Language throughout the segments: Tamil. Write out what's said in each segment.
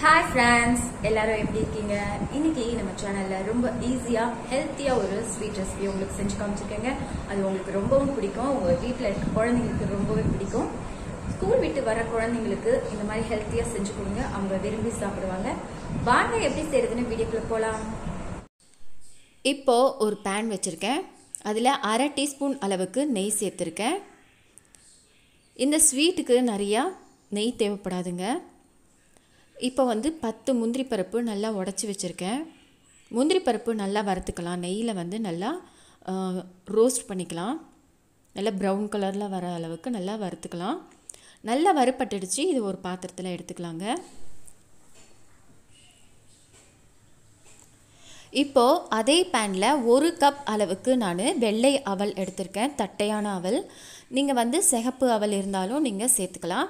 ஹாய் ஃப்ரெண்ட்ஸ் எல்லாரும் எப்படி இருக்கீங்க இன்னைக்கு நம்ம சேனல்ல ரொம்ப ஈஸியா ஹெல்த்தியா ஒரு ஸ்வீட் ரெசிபி உங்களுக்கு செஞ்சு காமிச்சிருக்கேங்க அது உங்களுக்கு ரொம்பவும் பிடிக்கும் உங்க வீட்டில் இருக்க குழந்தைங்களுக்கு ரொம்பவே பிடிக்கும் ஸ்கூல் விட்டு வர குழந்தைங்களுக்கு இந்த மாதிரி ஹெல்த்தியா செஞ்சு கொடுங்க அவங்க விரும்பி சாப்பிடுவாங்க வாங்க எப்படி செய்யறதுன்னு வீடியோக்குள்ள போலாம் இப்போ ஒரு பேன் வச்சுருக்கேன் அதில் அரை டீஸ்பூன் அளவுக்கு நெய் சேர்த்துருக்கேன் இந்த ஸ்வீட்டுக்கு நிறையா நெய் தேவைப்படாதுங்க இப்போ வந்து பத்து முந்திரி பருப்பு நல்லா உடச்சி வச்சுருக்கேன் முந்திரி பருப்பு நல்லா வறுத்துக்கலாம் நெய்யில் வந்து நல்லா ரோஸ்ட் பண்ணிக்கலாம் நல்லா ப்ரௌன் கலரில் வர அளவுக்கு நல்லா வறுத்துக்கலாம் நல்லா வறுப்பட்டுடுச்சு இது ஒரு பாத்திரத்தில் எடுத்துக்கலாங்க இப்போது அதே பேனில் ஒரு கப் அளவுக்கு நான் வெள்ளை அவல் எடுத்திருக்கேன் தட்டையான அவல் நீங்கள் வந்து சிகப்பு அவல் இருந்தாலும் நீங்கள் சேர்த்துக்கலாம்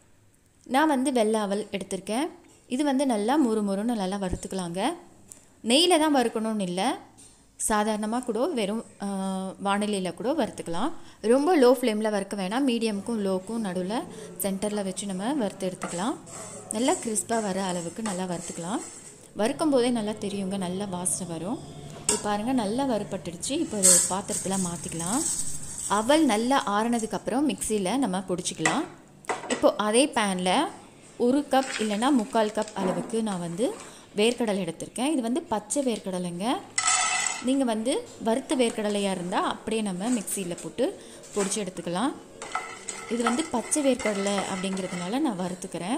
நான் வந்து வெள்ளை அவல் எடுத்திருக்கேன் இது வந்து நல்லா முறு முறுன்னு நல்லா வறுத்துக்கலாங்க நெய்யில் தான் வறுக்கணும்னு இல்லை சாதாரணமாக கூட வெறும் வானிலையில் கூட வறுத்துக்கலாம் ரொம்ப லோ ஃப்ளேமில் வறுக்க வேணாம் மீடியமுக்கும் லோக்கும் நடுவில் சென்டரில் வச்சு நம்ம வறுத்து எடுத்துக்கலாம் நல்லா கிறிஸ்பாக வர அளவுக்கு நல்லா வறுத்துக்கலாம் வறுக்கும் போதே நல்லா தெரியுங்க நல்லா வாசனை வரும் இப்போ பாருங்கள் நல்லா வறுப்பட்டுடுச்சு இப்போ ஒரு பாத்திரத்தில் மாற்றிக்கலாம் அவல் நல்லா ஆறுனதுக்கப்புறம் மிக்சியில் நம்ம பிடிச்சிக்கலாம் இப்போது அதே பேனில் ஒரு கப் இல்லைன்னா முக்கால் கப் அளவுக்கு நான் வந்து வேர்க்கடலை எடுத்திருக்கேன் இது வந்து பச்சை வேர்க்கடலைங்க நீங்கள் வந்து வறுத்த வேர்க்கடலையாக இருந்தால் அப்படியே நம்ம மிக்சியில் போட்டு பொடிச்சு எடுத்துக்கலாம் இது வந்து பச்சை வேர்க்கடலை அப்படிங்கிறதுனால நான் வறுத்துக்கிறேன்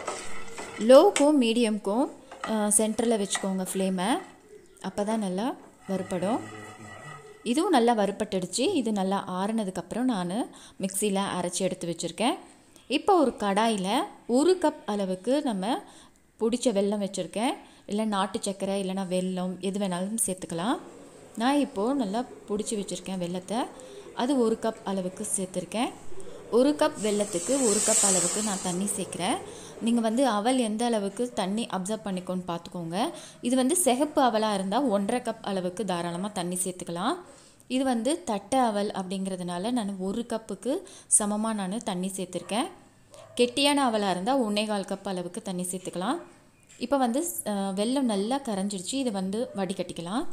லோவுக்கும் மீடியம்க்கும் சென்டரில் வச்சுக்கோங்க ஃப்ளேமை அப்போ தான் நல்லா வறுப்படும் இதுவும் நல்லா வறுப்பட்டுடுச்சு இது நல்லா ஆறுனதுக்கப்புறம் நான் மிக்சியில் அரைச்சி எடுத்து வச்சுருக்கேன் இப்போ ஒரு கடாயில் ஒரு கப் அளவுக்கு நம்ம பிடிச்ச வெல்லம் வச்சுருக்கேன் இல்லை நாட்டு சர்க்கரை இல்லைனா வெல்லம் எது வேணாலும் சேர்த்துக்கலாம் நான் இப்போது நல்லா பிடிச்சி வச்சுருக்கேன் வெல்லத்தை அது ஒரு கப் அளவுக்கு சேர்த்துருக்கேன் ஒரு கப் வெல்லத்துக்கு ஒரு கப் அளவுக்கு நான் தண்ணி சேர்க்குறேன் நீங்கள் வந்து அவல் எந்த அளவுக்கு தண்ணி அப்சர்வ் பண்ணிக்கோன்னு பார்த்துக்கோங்க இது வந்து சிகப்பு அவலாக இருந்தால் ஒன்றரை கப் அளவுக்கு தாராளமாக தண்ணி சேர்த்துக்கலாம் இது வந்து தட்டை அவல் அப்படிங்கிறதுனால நான் ஒரு கப்புக்கு சமமாக நான் தண்ணி சேர்த்துருக்கேன் கெட்டியான அவலாக இருந்தால் ஒன்றே கால் கப் அளவுக்கு தண்ணி சேர்த்துக்கலாம் இப்போ வந்து வெல்லம் நல்லா கரைஞ்சிடுச்சு இதை வந்து வடிகட்டிக்கலாம்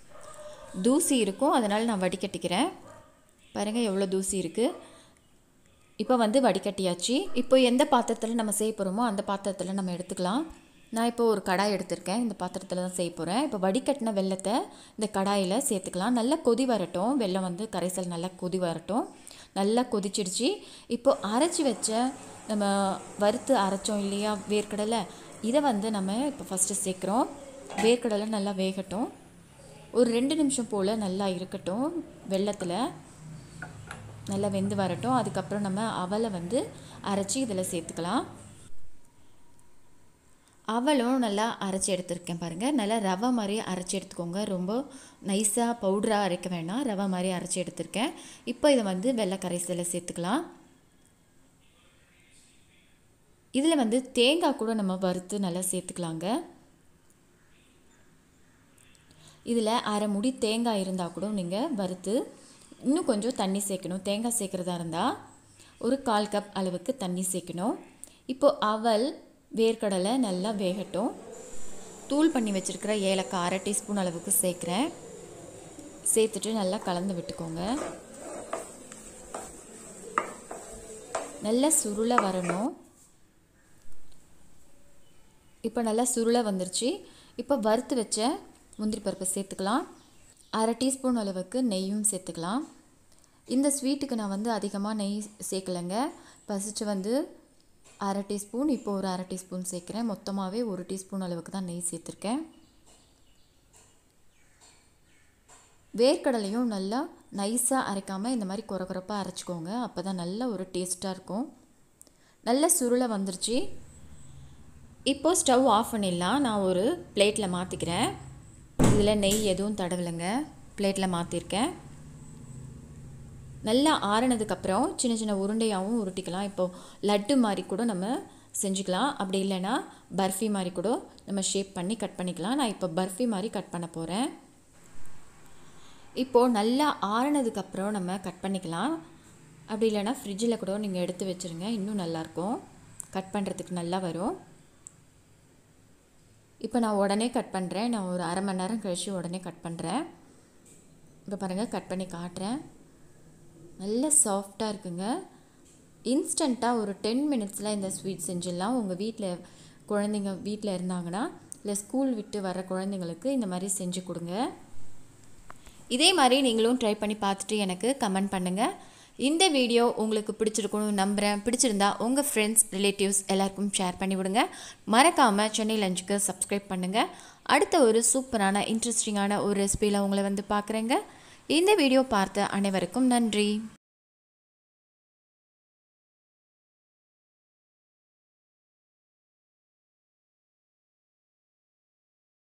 தூசி இருக்கும் அதனால் நான் வடிகட்டிக்கிறேன் பாருங்கள் எவ்வளோ தூசி இருக்குது இப்போ வந்து வடிகட்டியாச்சு இப்போ எந்த பாத்திரத்தில் நம்ம செய்ய போகிறோமோ அந்த பாத்திரத்தில் நம்ம எடுத்துக்கலாம் நான் இப்போ ஒரு கடாய் எடுத்திருக்கேன் இந்த பாத்திரத்தில் தான் செய்ய போகிறேன் இப்போ வடிகட்டின வெள்ளத்தை இந்த கடாயில் சேர்த்துக்கலாம் நல்லா கொதி வரட்டும் வெள்ளம் வந்து கரைசல் நல்லா கொதி வரட்டும் நல்லா கொதிச்சிடுச்சு இப்போது அரைச்சி வச்ச நம்ம வறுத்து அரைச்சோம் இல்லையா வேர்க்கடலை இதை வந்து நம்ம இப்போ ஃபஸ்ட்டு சேர்க்குறோம் வேர்க்கடலை நல்லா வேகட்டும் ஒரு ரெண்டு நிமிஷம் போல் நல்லா இருக்கட்டும் வெள்ளத்தில் நல்லா வெந்து வரட்டும் அதுக்கப்புறம் நம்ம அவலை வந்து அரைச்சி இதில் சேர்த்துக்கலாம் அவலும் நல்லா அரைச்சி எடுத்துருக்கேன் பாருங்கள் நல்லா ரவை மாதிரி அரைச்சி எடுத்துக்கோங்க ரொம்ப நைஸாக பவுடராக அரைக்க வேணாம் ரவை மாதிரி அரைச்சி எடுத்திருக்கேன் இப்போ இதை வந்து வெள்ளை கரைசலில் சேர்த்துக்கலாம் இதில் வந்து தேங்காய் கூட நம்ம வறுத்து நல்லா சேர்த்துக்கலாங்க இதில் அரை முடி தேங்காய் இருந்தால் கூட நீங்கள் வறுத்து இன்னும் கொஞ்சம் தண்ணி சேர்க்கணும் தேங்காய் சேர்க்குறதா இருந்தால் ஒரு கால் கப் அளவுக்கு தண்ணி சேர்க்கணும் இப்போது அவல் வேர்க்கடலை நல்லா வேகட்டும் தூள் பண்ணி வச்சுருக்கிற ஏலக்காய் அரை டீஸ்பூன் அளவுக்கு சேர்க்குறேன் சேர்த்துட்டு நல்லா கலந்து விட்டுக்கோங்க நல்லா சுருளை வரணும் இப்போ நல்லா சுருளை வந்துருச்சு இப்போ வறுத்து வச்ச முந்திரி பருப்பை சேர்த்துக்கலாம் அரை டீஸ்பூன் அளவுக்கு நெய்யும் சேர்த்துக்கலாம் இந்த ஸ்வீட்டுக்கு நான் வந்து அதிகமாக நெய் சேர்க்கலைங்க பசிச்சு வந்து அரை டீஸ்பூன் இப்போ ஒரு அரை டீஸ்பூன் சேர்க்குறேன் மொத்தமாகவே ஒரு டீஸ்பூன் அளவுக்கு தான் நெய் சேர்த்துருக்கேன் வேர்க்கடலையும் நல்லா நைஸாக அரைக்காமல் இந்த மாதிரி குறை குறைப்பாக அரைச்சிக்கோங்க அப்போ தான் நல்ல ஒரு டேஸ்ட்டாக இருக்கும் நல்ல சுருளை வந்துருச்சு இப்போது ஸ்டவ் ஆஃப் பண்ணிடலாம் நான் ஒரு பிளேட்டில் மாற்றிக்கிறேன் இதில் நெய் எதுவும் தடவலைங்க பிளேட்டில் மாற்றிருக்கேன் நல்லா ஆறுனதுக்கப்புறம் சின்ன சின்ன உருண்டையாகவும் உருட்டிக்கலாம் இப்போது லட்டு மாதிரி கூட நம்ம செஞ்சுக்கலாம் அப்படி இல்லைன்னா பர்ஃபி மாதிரி கூட நம்ம ஷேப் பண்ணி கட் பண்ணிக்கலாம் நான் இப்போ பர்ஃபி மாதிரி கட் பண்ண போகிறேன் இப்போது நல்லா ஆறுனதுக்கப்புறம் நம்ம கட் பண்ணிக்கலாம் அப்படி இல்லைன்னா ஃப்ரிட்ஜில் கூட நீங்கள் எடுத்து வச்சுருங்க இன்னும் நல்லாயிருக்கும் கட் பண்ணுறதுக்கு நல்லா வரும் இப்போ நான் உடனே கட் பண்ணுறேன் நான் ஒரு அரை மணி நேரம் கழித்து உடனே கட் பண்ணுறேன் இப்போ பாருங்கள் கட் பண்ணி காட்டுறேன் நல்ல சாஃப்டாக இருக்குங்க இன்ஸ்டண்ட்டாக ஒரு டென் மினிட்ஸில் இந்த ஸ்வீட் செஞ்சிடலாம் உங்கள் வீட்டில் குழந்தைங்க வீட்டில் இருந்தாங்கன்னா இல்லை ஸ்கூல் விட்டு வர குழந்தைங்களுக்கு இந்த மாதிரி செஞ்சு கொடுங்க இதே மாதிரி நீங்களும் ட்ரை பண்ணி பார்த்துட்டு எனக்கு கமெண்ட் பண்ணுங்கள் இந்த வீடியோ உங்களுக்கு பிடிச்சிருக்கணும் நம்புகிறேன் பிடிச்சிருந்தா உங்கள் ஃப்ரெண்ட்ஸ் ரிலேட்டிவ்ஸ் எல்லாருக்கும் ஷேர் பண்ணி விடுங்க மறக்காமல் சென்னை லஞ்சுக்கு சப்ஸ்கிரைப் பண்ணுங்கள் அடுத்த ஒரு சூப்பரான இன்ட்ரெஸ்டிங்கான ஒரு ரெசிபியில் உங்களை வந்து பார்க்குறேங்க இந்த வீடியோ பார்த்த அனைவருக்கும் நன்றி